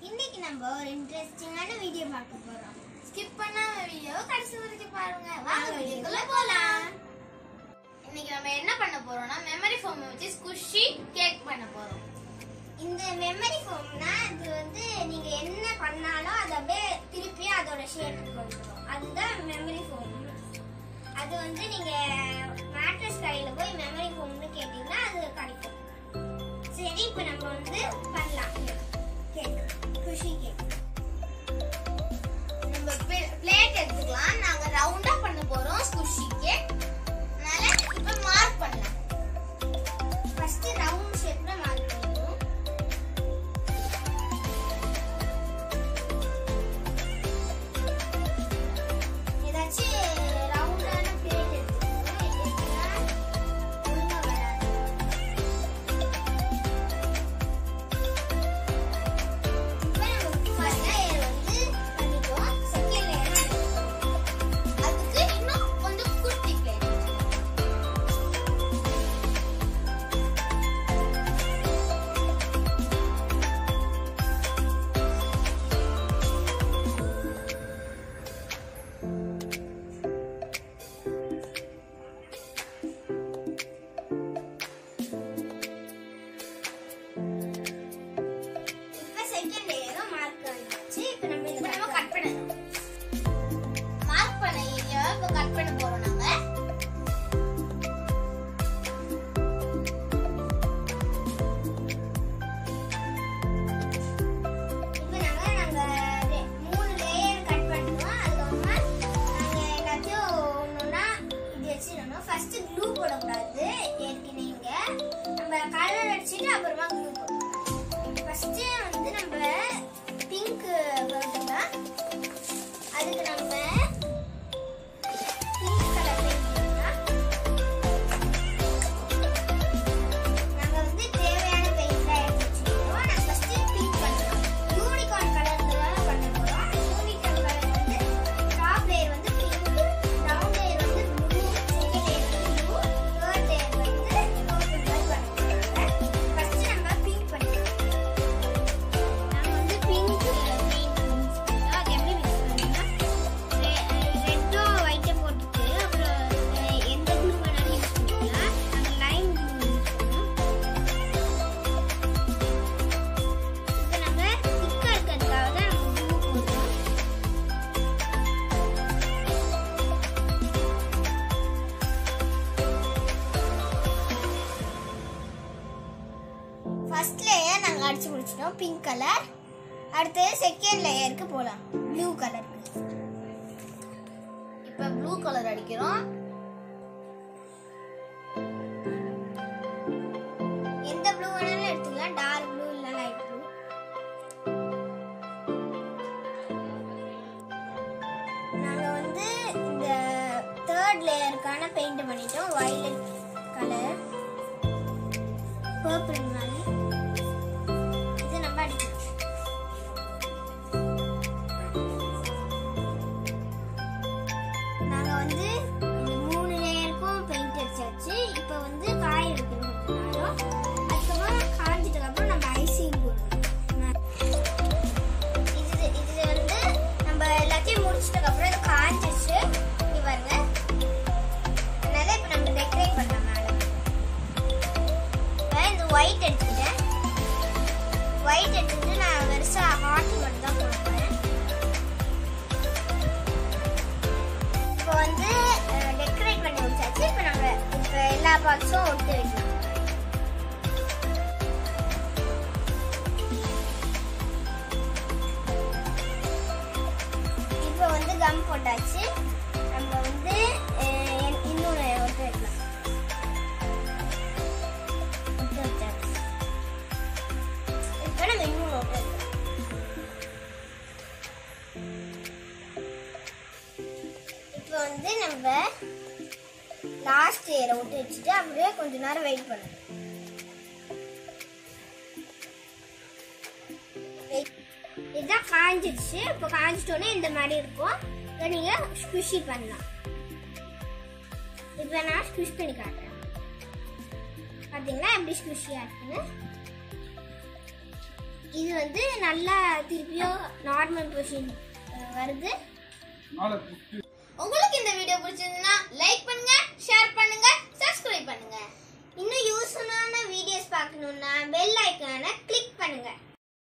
இன்னைக்கு நம்ம ஒரு இன்ட்ரெஸ்டிங்கான வீடியோ பார்க்க போறோம் ஸ்கிப் பண்ணாம வீடியோ கடைசி வரைக்கும் பாருங்க வாங்க வீடியோக்குள்ள போலாம் இன்னைக்கு நம்ம என்ன பண்ண போறோம்னா மெமரி ஃபோம் வச்சு ஸ்குஷி கேக் பண்ண போறோம் இந்த மெமரி ஃபோம்னா இது வந்து நீங்க என்ன பண்ணாலும் அது அப்படியே திருப்பி அதோட ஷேப்புக்கு வந்துடும் அதுதான் மெமரி ஃபோம் அது வந்து நீங்க மேட்ரஸ் கடையில போய் மெமரி ஃபோம்னு கேட்டீங்கன்னா அது கிடைக்கும் சரி இப்போ நம்ம வந்து பண்ணலாம் கேக் குஷி கேக் நம்ம பிளேட் எடுத்துக்கலாம் நாங்க ரவுண்டா பண்ண போறோம் ஸ்குஷி கேக் அதனால இப்ப மார்க் பண்ணலாம் ஃபர்ஸ்ட் ரவுண்ட் ஷேப்ல மார்க் பண்ணிக்கணும் ஏதாச்சும் ரவுண்டான பிளேட் எடுத்துக்கணும் இல்லைன்னா ஒழுங்கா வராது இப்போ நம்ம ஃபர்ஸ்ட் லேயர் வந்து பண்ணிட்டோம் செகண்ட் லேயர் அதுக்கு இன்னும் கொஞ்சம் குட்டி பிளேட் இப்போ செகண்ட் லேயரும் மார்க் பண்ணியாச்சு இப்போ நம்ம இப்ப இதை நம்ம கட் கட் பண்ணணும் மார்க் பண்ண ஏரியாவை இப்ப கட் பண்ண போறோம் நாங்க இப்போ நாங்க நாங்க ரெ- மூணு லேயர் கட் பண்ணிட்டோம் அதுக்கப்புறமா நாங்க எல்லாத்தையும் ஒன்னொன்னா இது வச்சிடணும் ஃபர்ஸ்ட் க்ளூ போடக்கூடாது ஏற்கனவே இங்க நம்ம கலர் அடிச்சுட்டு அப்புறமா க்ளூ போடணும் ஃபர்ஸ்ட் வந்து நம்ம பிங்க் போட்டுக்கலாம் அதுக்கு நம்ம பிங்க் கலர் பெயிண்ட் நாங்க வந்து தேவையான பெயிண்ட்லாம் எடுத்து வச்சிருக்கோம் நாங்க ஃபர்ஸ்ட் பிங்க் பண்றோம் யூனிகார்ன் கலர்ல தான் பண்ண போறோம் யூனிகார்ன் கலர் வந்து டாப் லேயர் வந்து பிங்க் டவுன் லேயர் வந்து ப்ளூ செகண்ட் லேயர் வந்து ப்ளூ தேர்ட் லேயர் வந்து பர்பிள் கலர் பண்ண போறோம் ஃபர்ஸ்ட் நம்ம பிங்க் பண்ணிக்கலாம் நாங்க வந்து பிங்க் பெயிண்ட் மிக்ஸ் பண்ணோம் அது எப்படி மிக்ஸ் பண்ணோம்னா ரெட்டோ ஒயிட்டோ போட்டுட்டு அப்புறம் அஹ், எந்த ப்ளூ வேணாலும் யூஸ் பண்ணிக்கலாம் நாங்கள் லைம் ப்ளூ யூஸ் பண்ணோம் இப்போ நம்ம திக்காக இருக்கிறதுக்காக தான் நம்ம ப்ளூ போடுறோம் ஃபர்ஸ்ட் லேயர் நாங்கள் அடிச்சு முடிச்சிட்டோம் பிங்க் கலர் அடுத்து செகண்ட் லேயருக்கு போகலாம் ப்ளூ கலருக்கு இப்ப ப்ளூ கலர் அடிக்கிறோம் எந்த ப்ளூ வேணாலும் எடுத்துக்கலாம் டார்க் ப்ளூ இல்ல லைட் ப்ளூ நாங்க வந்து இந்த தேர்ட் லேயருக்கான பெயிண்ட் பண்ணிட்டோம் வயலட் கலர் பர்பிள் மாதிரி இது நம்ம அடிக்கணும் நாங்க வந்து இந்த மூணு லேயருக்கும் பெயிண்ட் அடிச்சாச்சு இப்போ வந்து காய வைக்கணும் கொஞ்ச நேரம் அதுக்கப்புறம் காஞ்சதுக்கு அப்புறம் நம்ம ஐசிங் போடணும் நான் இது இது வந்து நம்ம எல்லாத்தையும் முடிச்சிட்டதுக்கு அப்புறம் இது காஞ்சிச்சு இங்க பாருங்க அதனால இப்போ நம்ம டெக்கரேட் பண்ணலாம் மேலே இப்போ இந்த ஒயிட் எடுத்துக்கிட்டேன் ஒயிட் எடுத்துக்கிட்டு நான் வெறுசா ஹார்ட் மட்டும் தான் போடுவேன் இப்போ வந்து டெக்கரேட் பண்ணி முடிச்சாச்சு இப்போ நம்ம இப்போ எல்லா பாக்ஸும் ஒட்டு வைக்கலாம் இப்போ வந்து கம் போட்டாச்சு நம்ம வந்து அஹ், இன்னொரு ஒட்டு வைக்கலாம் ஒட்டு வச்சாச்சு இப்போ நம்ம இன்னொரு ஒட்டு வைக்கலாம் இப்போ வந்து நம்ம லாஸ்ட் இயரை விட்டு வச்சுட்டு அப்படியே கொஞ்ச நேரம் வெயிட் பண்ணணும் Wait. இதுதான் காஞ்சிடுச்சு இப்போ காஞ்சிட்டோன்னே இந்த மாதிரி இருக்கும் இதை நீங்கள் ஸ்குஷி பண்ணலாம் இப்போ நான் ஸ்குஷ் பண்ணி காட்டுறேன் பார்த்தீங்களா எப்படி ஸ்குஷியாக இருக்குன்னு இது வந்து நல்லா திருப்பியும் நார்மல் பொசிஷன் வருது நாளை புட்டு உங்களுக்கு இந்த வீடியோ பிடிச்சிருந்தா லைக் பண்ணுங்க ஷேர் பண்ணுங்க சப்ஸ்கிரைப் பண்ணுங்க இன்னும் யூஸ்ஃபுல்லான வீடியோஸ் பார்க்கணுன்னா பெல் ஐக்கானை கிளிக் பண்ணுங்க